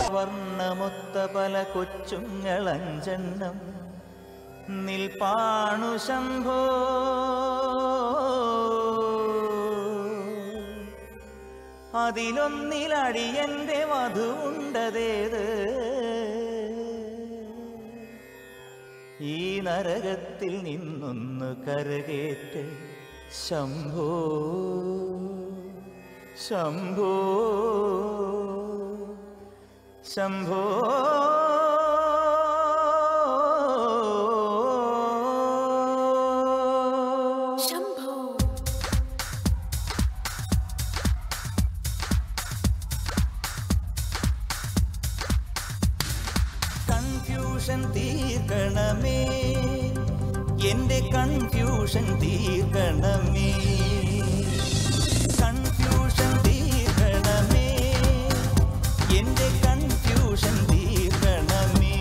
വർണ്ണമൊത്ത പല കൊച്ചുങ്ങളഞ്ചെണ്ണം നിൽപ്പാണു ശംഭോ അതിലൊന്നിലടിയന്റെ വധുണ്ടതേത് ഈ നരകത്തിൽ നിന്നൊന്ന് കരകേറ്റ് ശംഭോ ശംഭോ ശംഭോ ശംഭോ കൺഫ്യൂഷൻ തീർക്കണമേ എന്റെ കൺഫ്യൂഷൻ തീർക്കണമേ കൺഫ്യൂഷൻ തീർക്കണമേ എന്റെ കൺഫ്യൂഷൻ തീർക്കണമേ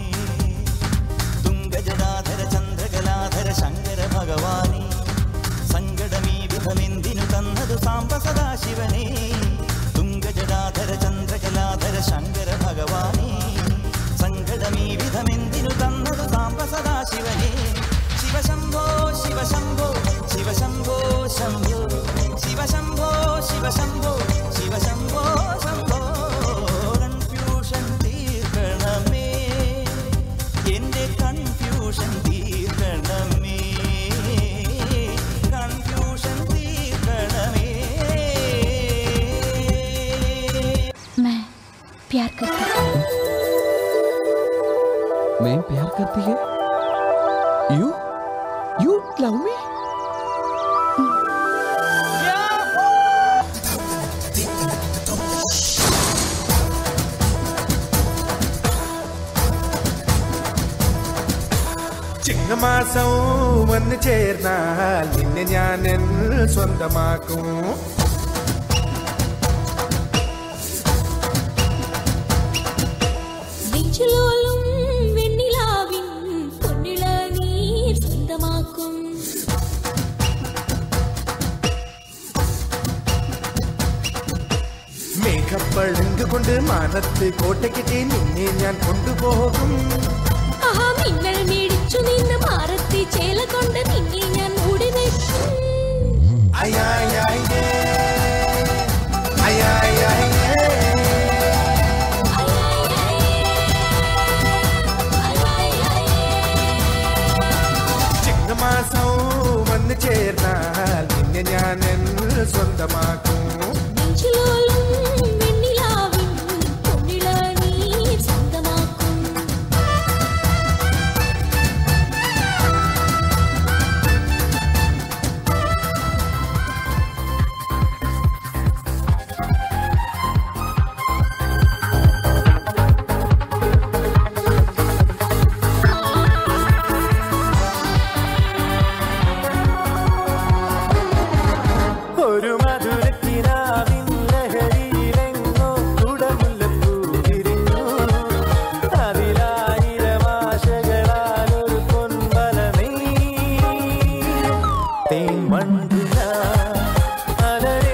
തുങ്കജടാധര ചന്ദ്രകലാധര ശങ്കര ഭഗവാനെ സങ്കടമീ വിധമെന്തിനു തന്നതു സാംബ സദാശിവനെ തുങ്കജടാധര ചന്ദ്രകലാധര ശങ്കര ഭഗവാനെ സങ്കടമീ വിധമെന്തിനു തന്നതു സാംബ സദാശിവനെ ശിവശംഭോ ശിവശംഭോ ശിവശംഭോ ശംഭോ ശിവശംഭോ ശിവശംഭോ ശിവശംഭോ ശംഭോ കൺഫ്യൂഷൻ തീർക്കണമേ എന്റെ കൺഫ്യൂഷൻ തീർക്കണമേ കൺഫ്യൂഷൻ തീർക്കണമേ मैं प्यार करती हूँ मैं प्यार करती है यू यू लव मी ചിങ്ങമാസം വന്നു ചേർന്നാൽ നിന്നെ ഞാൻ എൻ സ്വന്തമാക്കും നെഞ്ചിലോലും വെണ്ണിലാവിൻ പൊന്നിള നീർ സ്വന്തമാക്കും മേഘപ്പളുങ്ക് കൊണ്ട് മാനത്ത് കോട്ടയ്ക്കിട്ട് നിന്നെ ഞാൻ കൊണ്ടുപോകും ആഹാ മിന്നൽ മേടിച്ചു നിന്ന് മാറത്തി ചേല കൊണ്ട് നിന്നെ ഞാൻ മൂടി വെക്കും അയായേ അയായേ ചിങ്ങമാസം വന്നു ചേർന്നാൽ നിന്നെ ഞാൻ എൻ സ്വന്തമാക്കും നെഞ്ചിലോലും വെണ്ണിലാവിൻ പൊന്നിള നീർ സ്വന്തമാക്കും ഒരു മധുരക്കിനാവിൻ ലഹരിയിലെങ്ങോ കുടമുല്ലപ്പൂ വിരിഞ്ഞു അതിലായിരം ആശകളാൽ ഒരു പൊൻവല തേൻ വണ്ടുല അലരേ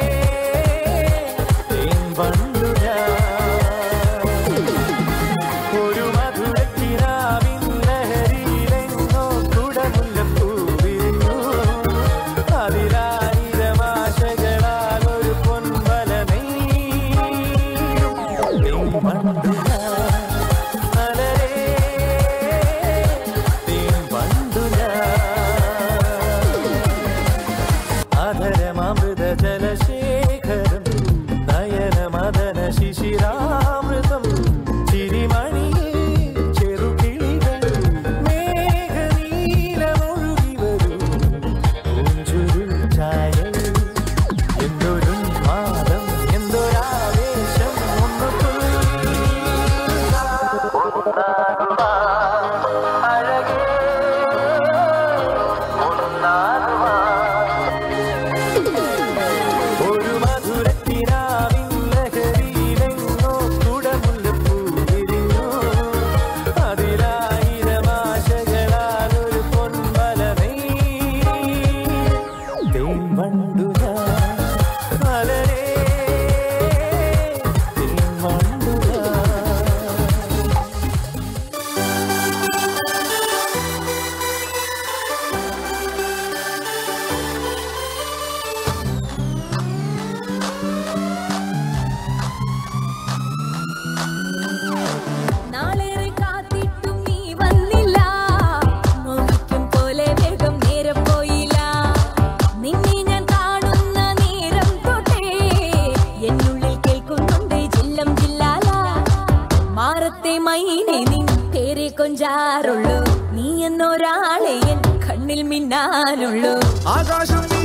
തേൻ വണ്ടുല ഒരു മധുരക്കിനാവിൻ ലഹരിയിലെങ്ങോ കുടമുല്ലപ്പൂ വിരിഞ്ഞു അതിലായിരം ആശകളാൽ ഒരു പൊൻവല അധരമൃത ജലശേഖരം നയനമദന ശിശിരാമൃതം ചിരിമണിയേ ചെറുകിളികൾ മേഘനീലമൊഴുകി വരും പൂഞ്ചുരുൾ ചായൽ എന്തൊരു മാതം എന്തൊരാവേശം ഒന്ന് അഴകേ ഒരു മധുരത്തിനാവിൻ ലഹരിയിലെങ്ങോ മിന്നാനുള്ളൂ ആകാശം